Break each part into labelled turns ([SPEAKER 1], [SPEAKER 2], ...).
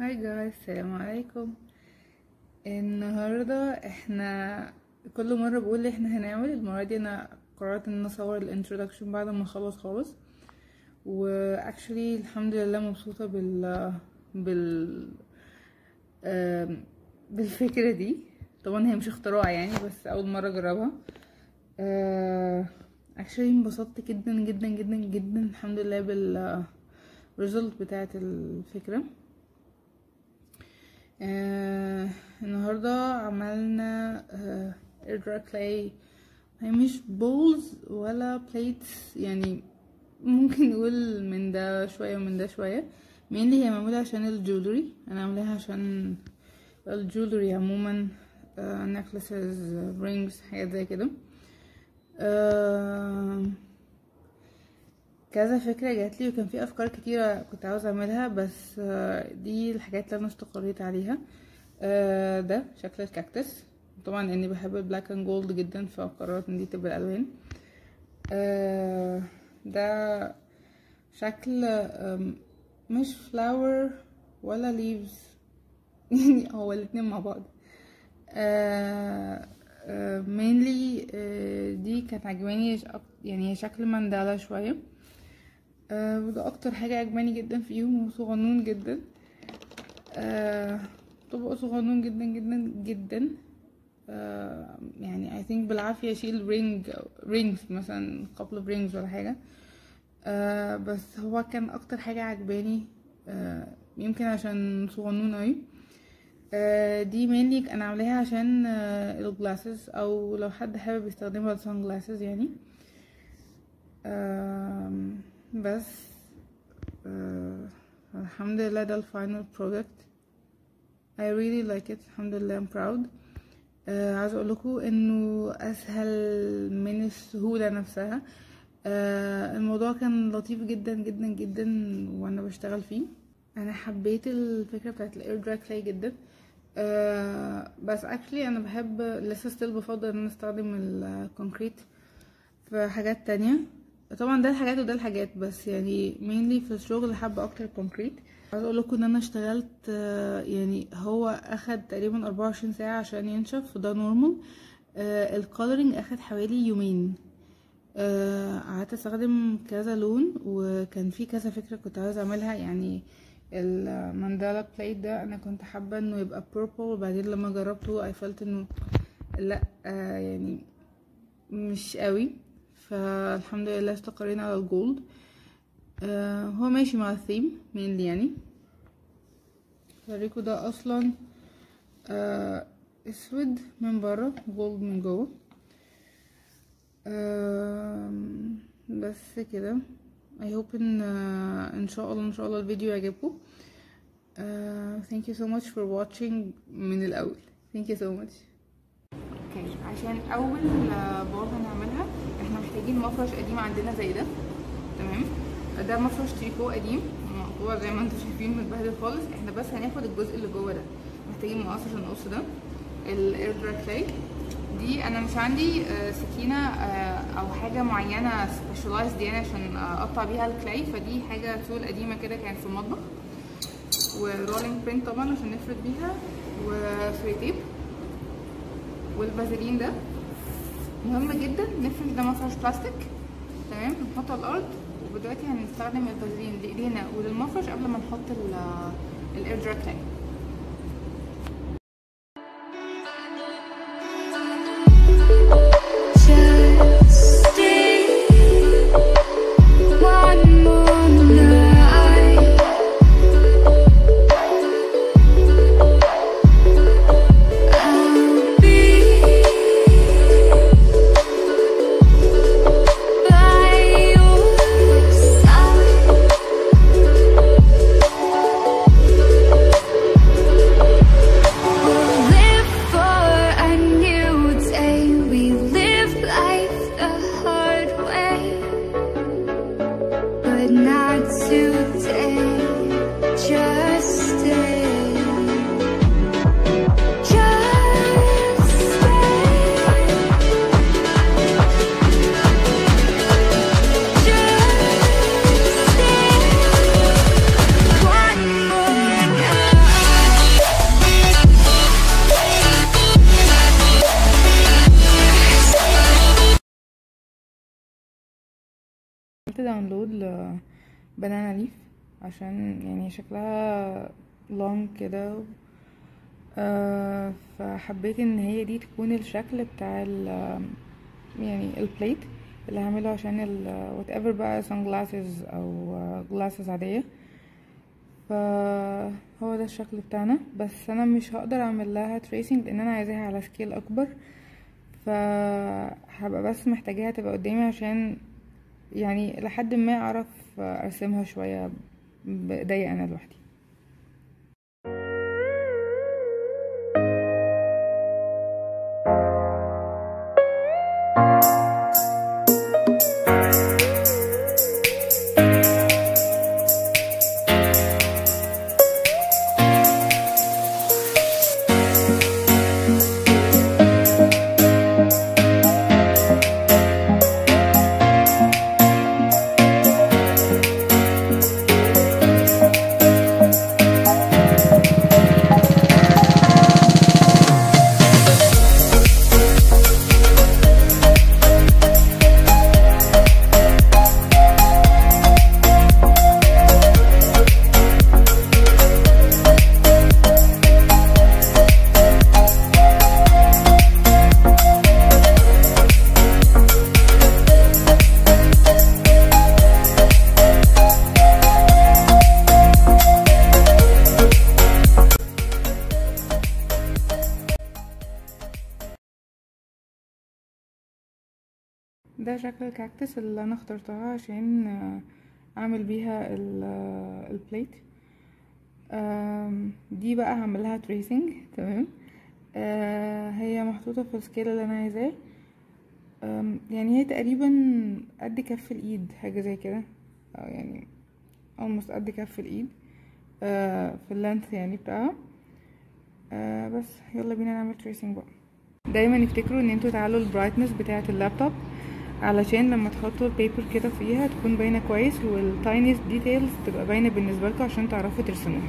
[SPEAKER 1] هاي جايز السلام عليكم النهاردة احنا كل مرة بقول احنا هنعمل المرة دي انا قررت ان انا اصور الانترودكشن بعد ما اخلص خالص و actually الحمد لله مبسوطة بال بال آم، بالفكرة دي طبعا هي مش اختراع يعني بس اول مرة اجربها آه، actually انبسطت جدا جدا جدا جدا الحمد لله بال result بتاعت الفكرة آه النهاردة عملنا آه airdrop clay هي مش بولز ولا بليتس يعني ممكن نقول من ده شوية ومن ده شوية mainly هي معمولة عشان الجولري انا عاملاها عشان الجولري عموما آه necklaces rings حاجات زي كده آه كذا فكرة جات لي وكان في افكار كتيرة كنت عاوزة اعملها بس آه، دي الحاجات اللي انا استقريت عليها آه، ده شكل الكاكتس طبعا اني بحب البلاك اند جولد جدا فقررت ان دي تبقى الالوان آه، ده شكل آم، مش فلاور ولا ليفز يعني هو الاتنين مع بعض مينلي دي كانت عجباني ش- يعني هي شكل مندالة شوية آه، وده اكتر حاجة عجباني جدا فيهم هو صغنون جدا آه، طبق صغنون جدا جدا جدا آه، يعني I think بالعافية اشيل رينج رينجز مثلا couple of rings ولا حاجة آه، بس هو كان اكتر حاجة عجباني آه، يمكن عشان صغنون اوي آه، دي mainly انا عاملاها عشان الجلاسز او لو حد حابب يستخدمها للسان جلاسز يعني آم، بس آه، الحمد لله ده الفاينل برودكت I really like it الحمد لله I'm proud آه عايزة اقول لكم انه اسهل من السهولة نفسها آه الموضوع كان لطيف جدا جدا جدا وانا بشتغل فيه انا حبيت الفكرة بتاعت الاير دراي كلاي جدا آه بس اكشلي انا بحب لسه ستيل بفضل ان انا استخدم الكونكريت في حاجات تانية طبعا ده الحاجات وده الحاجات بس يعني mainly في الشغل حابة اكتر كونكريت عايز اقول لكم ان انا اشتغلت آه، يعني هو اخد تقريبا 24 ساعة عشان ينشف وده نورمال الكولرنج اخد حوالي يومين آه، قعدت استخدم كذا لون وكان في كذا فكرة كنت عايزة اعملها يعني الماندالا بلايت ده انا كنت حابة انه يبقى purple وبعدين لما جربته I felt انه لا آه، يعني مش قوي فالحمد لله استقرينا على الجولد آه هو ماشي مع الثيم مينلي يعني فريكو ده اصلا آه اسود من بره جولد من جوه آم، بس كده I hope ان آه، ان شاء الله ان شاء الله الفيديو يعجبكم آه thank you so much for watching من الاول thank you so much اوكي عشان اول بول هنعملها احنا محتاجين مفرش قديم عندنا زي ده تمام ده مفرش تريكو قديم مقطوع زي ما انتم شايفين متبهدل خالص احنا بس هناخد الجزء اللي جوه ده محتاجين مقص عشان نقص ده الاير دراي كلاي دي انا مش عندي آه، سكينه آه، او حاجه معينه سبيشالايزد يعني عشان آه، اقطع بيها الكلاي فدي حاجه تول قديمه كده كانت في المطبخ ورولينج برينت طبعا عشان نفرد بيها وفري تيب والفازلين ده مهم جدا نفرش ده مفرش بلاستيك تمام نحطه على الارض ودلوقتي هنستخدم الفازلين لايدينا وللمفرش قبل ما نحط الاير دراي كلاي
[SPEAKER 2] Just stay one more night. I'll be by your side.
[SPEAKER 1] عملت داونلود لبنانا ليف عشان يعني شكلها لونج كده آه فحبيت ان هي دي تكون الشكل بتاع ال يعني البليت اللي هعمله عشان ال whatever بقى sunglasses او glasses عادية فهو ده الشكل بتاعنا بس انا مش هقدر اعمل لها tracing لان انا عايزاها على سكيل اكبر فهبقى بس محتاجاها تبقى قدامي عشان يعني لحد ما اعرف ارسمها شوية بايديا انا لوحدي ده شكل الكاكتس اللي انا اخترتها عشان اعمل بيها البليت دي بقى هعملها تريسنج تمام هي محطوطة في السكيل اللي انا عايزاه يعني هي تقريبا قد كف الايد حاجة زي كده او يعني almost قد كف الايد في اللانث يعني بتاعها بس يلا بينا نعمل تريسنج بقى دايما افتكروا ان انتوا تعالوا البرايتنس بتاعه اللابتوب علشان لما تحطوا البيبر كده فيها تكون باينه كويس والتاينيست ديتيلز تبقى باينه بالنسبه لكم عشان تعرفوا ترسموها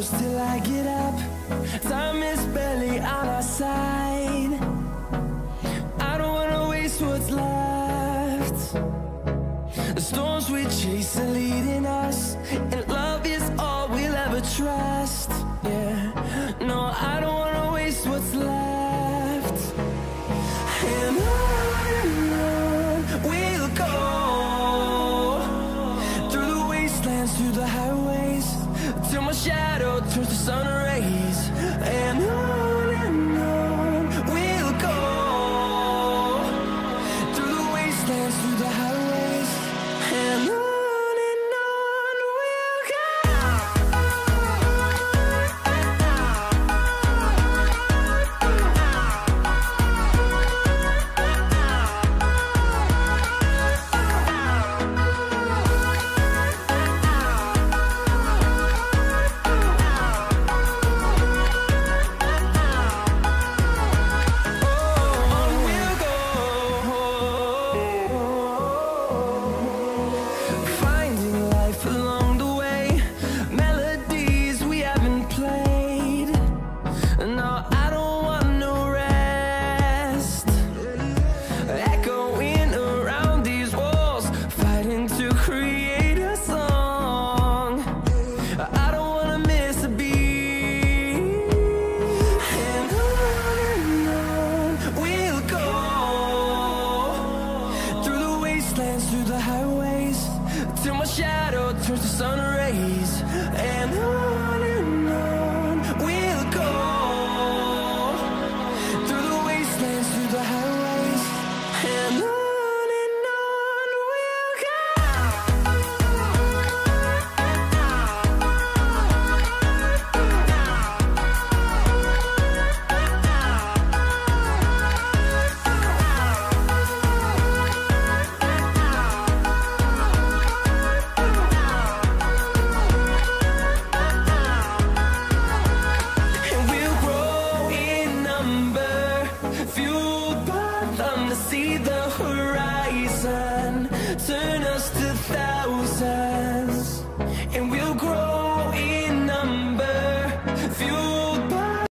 [SPEAKER 3] hours till I get up. Time is barely on our side. I don't wanna waste what's left. The storms we chase are leading us, and love is all we'll ever trust. Yeah, no, I don't wanna waste what's left. And on and on we'll go through the wastelands, through the highways, till my shadow turns to sun rays. And on and on we'll go through the wastelands, through the highways, and on and on we'll On we'll go, finding life along the way, melodies we haven't played. No, I don't want no rest. Echoing around these walls, fighting to create a song. I don't wanna miss a beat. And on and on we'll go through the wastelands, through the highways, till my shadow turns to sun rays. And on and on we'll go through the wastelands, through the highways, and on and on we'll go. And we'll grow in number, fueled by them to see the horizon, turn us to thousands.